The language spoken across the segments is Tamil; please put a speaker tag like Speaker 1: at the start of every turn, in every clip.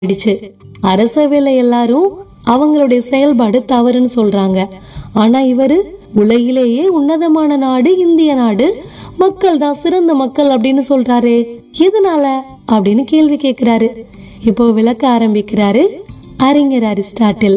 Speaker 1: ஆயிடுச்சு அரசவையில எல்லாரும் அவங்களுடைய செயல்பாடு தவறுன்னு சொல்றாங்க ஆனா இவரு உலகிலேயே உன்னதமான நாடு இந்திய நாடு மக்கள் தான் சிறந்த மக்கள் அப்படின்னு சொல்றாரே எதனால அப்படின்னு கேள்வி கேக்குறாரு இப்போ விளக்க ஆரம்பிக்கிறாரு அறிஞர் அரிஸ்டாட்டில்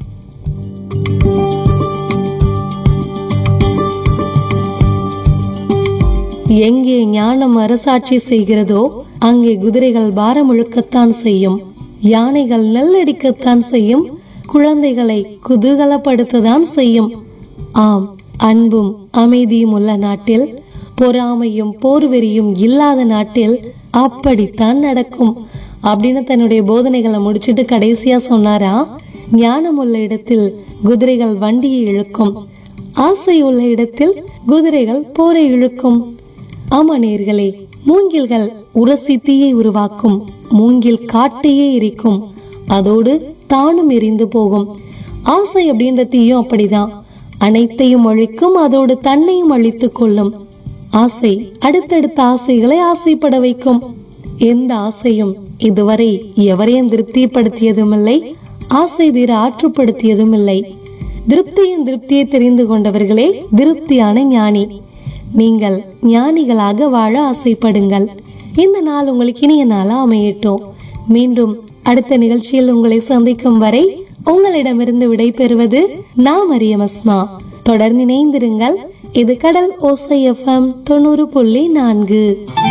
Speaker 1: எங்கே ஞானம் அரசாட்சி செய்கிறதோ அங்கே குதிரைகள் பாரம் இழுக்கத்தான் செய்யும் யானைகள் நெல்லடிக்கத்தான் செய்யும் குழந்தைகளை குதூகலப்படுத்தத்தான் செய்யும் ஆம் அன்பும் அமைதியும் உள்ள நாட்டில் பொறாமையும் போர்வெறியும் இல்லாத நாட்டில் அப்படித்தான் நடக்கும் அப்படின்னு தன்னுடைய போதனைகளை முடிச்சிட்டு கடைசியா சொன்னாரா ஞானம் உள்ள இடத்தில் குதிரைகள் வண்டியை இழுக்கும் ஆசை உள்ள இடத்தில் குதிரைகள் போரை இழுக்கும் ஆமா நேர்களே மூங்கில்கள் உரசி தீயை உருவாக்கும் மூங்கில் காட்டையே எரிக்கும் அதோடு தானும் எரிந்து போகும் ஆசை அப்படின்ற தீயும் அப்படிதான் அனைத்தையும் அழிக்கும் அதோடு தன்னையும் அழித்துக் கொள்ளும் ஆசை அடுத்தடுத்த ஆசைகளை ஆசைப்பட வைக்கும் எந்த ஆசையும் இதுவரை எவரையும் திருப்திப்படுத்தியதும் இல்லை ஆசை தீர ஆற்றுப்படுத்தியதும் இல்லை திருப்தியின் திருப்தியை தெரிந்து கொண்டவர்களே திருப்தியான ஞானி நீங்கள் ஞானிகளாக வாழ ஆசைப்படுங்கள் இந்த நாள் உங்களுக்கு இனிய நாளா அமையட்டும் மீண்டும் அடுத்த நிகழ்ச்சியில் உங்களை சந்திக்கும் வரை உங்களிடமிருந்து விடை பெறுவது நான் மரியம் அஸ்மா தொடர்ந்து இணைந்திருங்கள் இது கடல் ஓசை எஃப்எம் தொண்ணூறு புள்ளி நான்கு